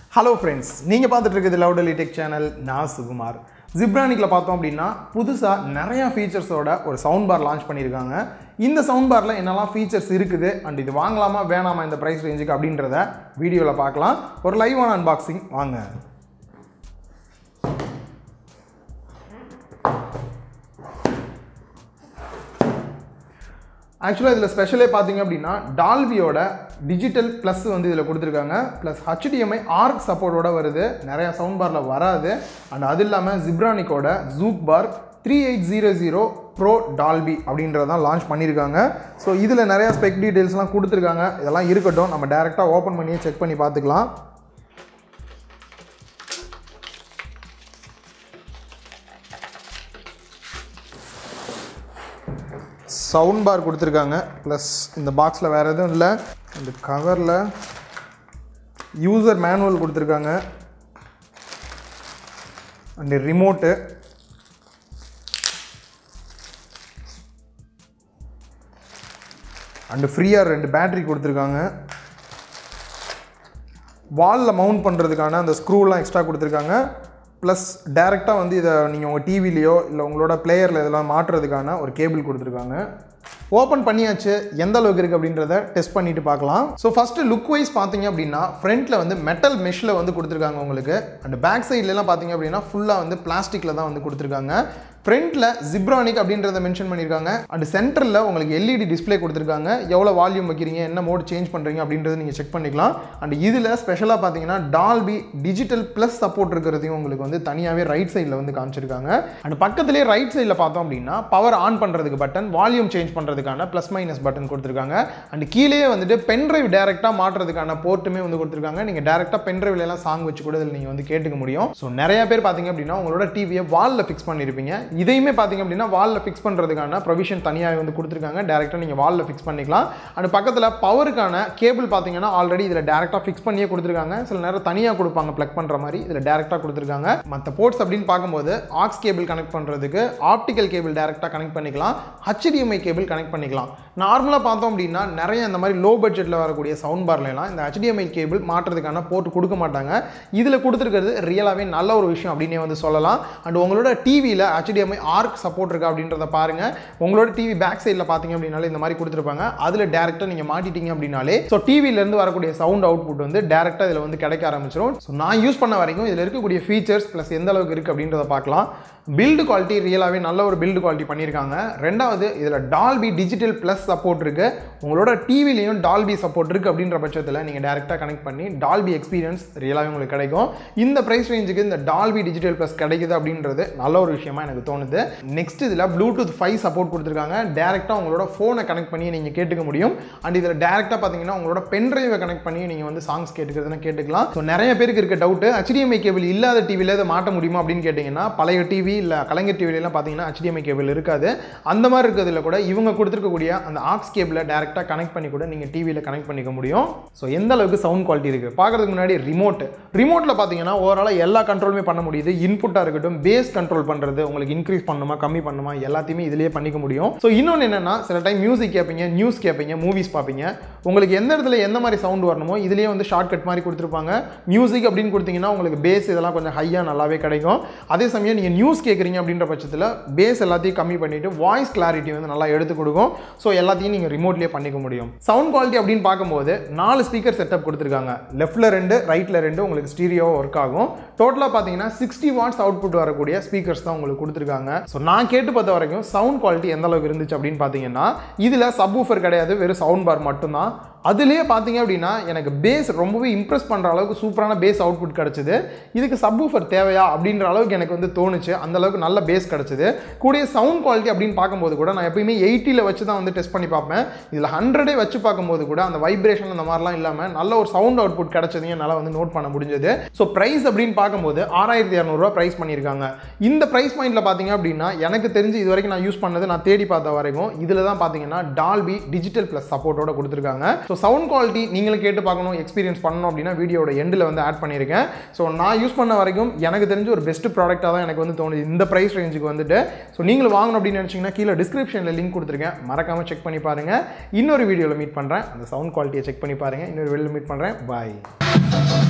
hello friends நீங்கள் பார்த்துட்டு இருக்குது லவுடலி டெக் சேனல் நான் சுகுமார் ஜிப்ரானிக்கில் பார்த்தோம் அப்படின்னா புதுசாக நிறையா ஃபீச்சர்ஸோட ஒரு சவுண்ட் பார் லான்ச் பண்ணியிருக்காங்க இந்த சவுண்ட் பாரில் என்னெல்லாம் ஃபீச்சர்ஸ் இருக்குது அண்ட் இது வாங்கலாமா வேணாமா இந்த ப்ரைஸ் ரேஞ்சுக்கு அப்படின்றத வீடியோவில் பார்க்கலாம் ஒரு லைவான அன்பாக்சிங் வாங்க ஆக்சுவலாக இதில் ஸ்பெஷலே பார்த்தீங்க அப்படின்னா டால்பியோட டிஜிட்டல் ப்ளஸ் வந்து இதில் கொடுத்துருக்காங்க ப்ளஸ் ஹச்டிஎம்ஐ ஆர்க் சப்போர்ட்டோட வருது நிறையா சவுண்ட் பாரில் வராது அண்ட் அது இல்லாமல் ஜிப்ரானிக்கோட juke bar three eight zero zero pro Dolby அப்படின்றதான் லான்ச் பண்ணியிருக்காங்க ஸோ இதில் நிறையா ஸ்பெக் டீட்டெயில்ஸ்லாம் கொடுத்துருக்காங்க இதெல்லாம் இருக்கட்டும் நம்ம டேரெக்டாக ஓப்பன் பண்ணியே செக் பண்ணி பார்த்துக்கலாம் சவுண்ட் பார் கொடுத்துருக்காங்க ப்ளஸ் இந்த பாக்ஸில் வேறு எதுவும் இல்லை இந்த கவரில் யூசர் மேனுவல் கொடுத்துருக்காங்க அண்டு ரிமோட்டு அண்டு ஃப்ரீயாக ரெண்டு பேட்ரி கொடுத்துருக்காங்க வாலில் மவுண்ட் பண்ணுறதுக்கான அந்த ஸ்க்ரூலாம் எக்ஸ்ட்ரா கொடுத்துருக்காங்க ப்ளஸ் டேரெக்டாக வந்து இதை நீங்கள் உங்கள் டிவிலேயோ இல்லை உங்களோட பிளேயரில் இதெல்லாம் மாட்டுறதுக்கான ஒரு கேபிள் கொடுத்துருக்காங்க ஓப்பன் பண்ணியாச்சு எந்த அளவுக்கு இருக்குது அப்படின்றத டெஸ்ட் பண்ணிட்டு பார்க்கலாம் ஸோ ஃபஸ்ட்டு லுக் வைஸ் பார்த்தீங்க அப்படின்னா ஃப்ரண்ட்டில் வந்து மெட்டல் மெஷ்ஷில் வந்து கொடுத்துருக்காங்க உங்களுக்கு அண்ட் பேக் சைட்லலாம் பார்த்தீங்க அப்படின்னா ஃபுல்லாக வந்து பிளாஸ்டிக்கில் தான் வந்து கொடுத்துருக்காங்க ஃப்ரண்ட்டில் ஜிப்ரானிக் அப்படின்றத மென்ஷன் பண்ணியிருக்காங்க அண்ட் சென்டரில் உங்களுக்கு எல்இடி டிஸ்பிளே கொடுத்துருக்காங்க எவ்வளோ வால்யூம் வைக்கிறீங்க என்ன மோட் சேஞ்ச் பண்ணுறீங்க அப்படின்றத நீங்கள் செக் பண்ணிக்கலாம் அண்ட் இதில் ஸ்பெஷலாக பார்த்தீங்கன்னா டால்பி டிஜிட்டல் ப்ளஸ் சப்போர்ட் இருக்கிறதையும் உங்களுக்கு வந்து தனியாகவே ரைட் சைடில் வந்து காமிச்சிருக்காங்க அண்ட் பக்கத்துலேயே ரைட் சைடில் பார்த்தோம் அப்படின்னா பவர் ஆன் பண்ணுறதுக்கு பட்டன் வால்யூம் சேஞ்ச் பண்ணுறதுக்கான ப்ளஸ் மைனஸ் பட்டன் கொடுத்துருக்காங்க அண்ட் கீழே வந்துட்டு பென் ட்ரைவ் டேரெக்டாக மாற்றுறதுக்கான போர்ட்டுமே வந்து கொடுத்துருக்காங்க நீங்கள் டேரெக்டாக பென் ட்ரைவ்லாம் சாங் வச்சு கூட இதில் நீங்கள் வந்து கேட்டுக்க முடியும் ஸோ நிறைய பேர் பார்த்தீங்க அப்படின்னா உங்களோட டிவியை வாலில் ஃபிக்ஸ் பண்ணியிருப்பீங்க இதையுமே பார்த்தீங்க அப்படின்னா வாலில் ஃபிக்ஸ் பண்ணுறதுக்கான ப்ரொவிஷன் தனியாக வந்து கொடுத்துருக்காங்க டேரெக்டாக நீங்கள் வாலில் ஃபிக்ஸ் பண்ணிக்கலாம் அண்ட் பக்கத்தில் பவருக்கான கேபிள் பார்த்தீங்கன்னா ஆல்ரெடி இதில் டேரெக்டாக ஃபிக்ஸ் பண்ணியே கொடுத்துருக்காங்க சில நேரம் தனியாக கொடுப்பாங்க ப்ளக் பண்ணுற மாதிரி இதில் டேரெக்டாக கொடுத்துருக்காங்க மற்ற போர்ட்ஸ் அப்படின்னு பார்க்கும்போது ஆக்ஸ் கேபிள் கனெக்ட் பண்ணுறதுக்கு ஆப்டிக்கல் கேபிள் டேரெக்டாக கனெக்ட் பண்ணிக்கலாம் ஹச்டிஎம்ஐ கேபிள் கனெக்ட் பண்ணிக்கலாம் நார்மலாக பார்த்தோம் அப்படின்னா நிறைய இந்த மாதிரி லோ பட்ஜெட்டில் வரக்கூடிய சவுண்ட் பார்லாம் இந்த ஹச்டிஎம்ஐ கேபிள் மாற்றுறதுக்கான போர்ட் கொடுக்க மாட்டாங்க இதில் கொடுத்துருக்கிறது ரியலாகவே நல்ல ஒரு விஷயம் அப்படின்னே வந்து சொல்லலாம் அண்ட் உங்களோட டிவியில் ஹச்டிஎம்ஐ ஆர்க் சப்போர்ட் இருக்கா அப்படின்றத பாருங்கள் உங்களோட டிவி பேக் சைடில் பார்த்தீங்க அப்படின்னாலே இந்த மாதிரி கொடுத்துருப்பாங்க அதில் டேரெக்டாக நீங்கள் மாட்டிட்டீங்க அப்படின்னாலே ஸோ டிவிலேருந்து வரக்கூடிய சவுண்ட் அவுட்புட் வந்து டேரெக்டாக இதில் வந்து கிடைக்க ஆரம்பிச்சிடும் ஸோ நான் யூஸ் பண்ண வரைக்கும் இதில் இருக்கக்கூடிய ஃபீச்சர்ஸ் ப்ளஸ் எந்த அளவுக்கு இருக்குது அப்படின்றத பார்க்கலாம் பில்டு குவாலிட்டி ரியலாகவே நல்ல ஒரு பில்டு குவாலிட்டி பண்ணியிருக்காங்க ரெண்டாவது இதில் டால்பி டிஜிட்டல் ப்ளஸ் சப்போர்ட் இருக்குது உங்களோட டிவிலையும் டால்பி சப்போர்ட் இருக்குது அப்படின்ற பட்சத்தில் நீங்கள் டேரெக்டாக கனெக்ட் பண்ணி டால்பி எக்ஸ்பீரியன்ஸ் ரியலாகவே உங்களுக்கு கிடைக்கும் இந்த ப்ரைஸ் ரேஞ்சுக்கு இந்த டால்பி டிஜிட்டல் ப்ளஸ் கிடைக்குது அப்படின்றது நல்ல ஒரு விஷயமா எனக்கு தோணுது நெக்ஸ்ட் இதில் ப்ளூடூத் ஃபைவ் சப்போர்ட் கொடுத்துருக்காங்க டேரெக்டாக உங்களோட ஃபோனை கனெக்ட் பண்ணி நீங்கள் கேட்டுக்க முடியும் அண்ட் இதில் டேரெக்டாக பார்த்தீங்கன்னா உங்களோட பென் ட்ரைவை கனெக்ட் பண்ணி நீங்கள் வந்து சாங்ஸ் கேட்டுக்கிறதுனா கேட்டுக்கலாம் ஸோ நிறைய பேருக்கு இருக்க டவுட்டு ஹெச்டிஎம்ஐ கேபிள் இல்லாத டிவியில் இதை மாட்ட முடியுமா அப்படின்னு கேட்டிங்கன்னா பழைய டிவி இல்லை கலைஞர் டிவிலலாம் பார்த்தீங்கன்னா ஹெச்டிஎம்ஐ கேபிள் இருக்காது அந்த மாதிரி இருக்கிறதுல கூட இவங்க கொடுத்துருக்கக்கூடிய அந்த ஆக்ஸ் கேபிளை டேரெக்டாக கனெக்ட் பண்ணி கூட நீங்கள் டிவியில் கனெக்ட் பண்ணிக்க முடியும் ஸோ எந்த அளவுக்கு சவுண்ட் குவாலிட்டி இருக்குது பார்க்குறதுக்கு முன்னாடி ரிமோட் ரிமோட்டில் பார்த்தீங்கன்னா ஓவராலாக எல்லா கண்ட்ரோலுமே பண்ண முடியுது இன்புட்டாக இருக்கட்டும் பேஸ் கண்ட்ரோல் பண்ணுறது உங்களுக்கு இன்க்ரீஸ் பண்ணணுமா கம்மி பண்ணுமா எல்லாத்தையுமே இதிலேயே பண்ணிக்க முடியும் ஸோ இன்னொன்று என்னென்னா சில டைம் மியூசிக் கேட்பீங்க நியூஸ் கேட்பீங்க மூவிஸ் பார்ப்பீங்க உங்களுக்கு எந்த இடத்துல எந்த மாதிரி சவுண்ட் வரணுமோ இதுலேயே வந்து ஷார்ட் கட் மாதிரி கொடுத்துருப்பாங்க மியூசிக் அப்படின்னு கொடுத்தீங்கன்னா உங்களுக்கு பேஸ் இதெல்லாம் கொஞ்சம் ஹையாக நல்லாவே கிடைக்கும் அதே சமயம் நீங்கள் நியூஸ் கேட்குறீங்க அப்படின்ற பட்சத்தில் பேஸ் எல்லாத்தையும் கம்மி பண்ணிவிட்டு வாய்ஸ் கிளாரிட்டி வந்து நல்லா எடுத்து கொடுக்கும் ஸோ எல்லாத்தையும் நீங்கள் ரிமோட்லேயே பண்ணிக்க முடியும் சவுண்ட் குவாலிட்டி அப்படின்னு பார்க்கும்போது நாலு ஸ்பீக்கர் செட்டப் கொடுத்துருக்காங்க லெஃப்ட்டில் ரெண்டு ரைட்டில் ரெண்டு உங்களுக்கு ஸ்டீரியோ ஒர்க் ஆகும் டோட்டலாக பார்த்தீங்கன்னா சிக்ஸ்டி வாட்ஸ் அவுட்புட் வரக்கூடிய ஸ்பீக்கர்ஸ் தான் உங்களுக்கு கொடுத்துருக்காங்க ஸோ நான் கேட்டு பார்த்த வரைக்கும் சவுண்ட் குவாலிட்டி எந்த அளவுக்கு இருந்துச்சு அப்படின்னு பார்த்தீங்கன்னா இதில் சப் ஊஃபர் கிடையாது வெறும் சவுண்ட் பார் மட்டும்தான் அதுலேயே பார்த்தீங்க அப்படின்னா எனக்கு பேஸ் ரொம்பவே இம்ப்ரெஸ் பண்ணுற அளவுக்கு சூப்பரான பேஸ் அவுட்புட் கிடச்சிது இதுக்கு சப்வூஃபர் தேவையா அப்படின்ற அளவுக்கு எனக்கு வந்து தோணுச்சு அந்த அளவுக்கு நல்ல பேஸ் கிடச்சிது கூடிய சவுண்ட் குவாலிட்டி அப்படின்னு பார்க்கும்போது கூட நான் எப்பயுமே எயிட்டியில் வச்சு தான் வந்து டெஸ்ட் பண்ணி பார்ப்பேன் இதில் ஹண்ட்ரடே வச்சு பார்க்கும்போது கூட அந்த வைப்ரேஷன் அந்த மாதிரிலாம் இல்லாமல் நல்ல ஒரு சவுண்ட் அவுட்புட் கிடச்சதையும் என்னால் வந்து நோட் பண்ண முடிஞ்சது ஸோ ப்ரைஸ் அப்படின்னு பார்க்கும்போது ஆறாயிரத்தி இரநூறுவா ப்ரைஸ் பண்ணியிருக்காங்க இந்த ப்ரைஸ் பாயிண்ட்டில் பார்த்தீங்க அப்படின்னா எனக்கு தெரிஞ்சு இது வரைக்கும் நான் யூஸ் பண்ணது நான் தேடி பார்த்த வரைக்கும் இதில் தான் பார்த்தீங்கன்னா டால்பி டிஜிட்டல் ப்ளஸ் சப்போர்ட்டோட கொடுத்துருக்காங்க ஸோ சவுண்ட் குவாலிட்டி நீங்களும் கேட்டு பார்க்கணும் எக்ஸ்பீரியன்ஸ் பண்ணணும் அப்படின்னா வீடியோட எண்டில் வந்து ஆட் பண்ணியிருக்கேன் ஸோ நான் யூஸ் பண்ண வரைக்கும் எனக்கு தெரிஞ்ச ஒரு பெஸ்ட் ப்ராடக்ட்டாக தான் எனக்கு வந்து தோணுது இந்த ப்ரைஸ் ரேஞ்சுக்கு வந்துட்டு ஸோ நீங்களும் வாங்கணும் அப்படின்னு நினச்சிங்கன்னா கீழே டிஸ்கிரிப்ஷனில் லிங்க் கொடுத்துருக்கேன் மறக்காமல் செக் பண்ணி பாருங்கள் இன்னொரு வீடியோவில் மீட் பண்ணுறேன் அந்த சவுண்ட் குவாலிட்டியை செக் பண்ணி பாருங்கள் இன்னொரு வீடியோவில் மீட் பண்ணுறேன் பாய்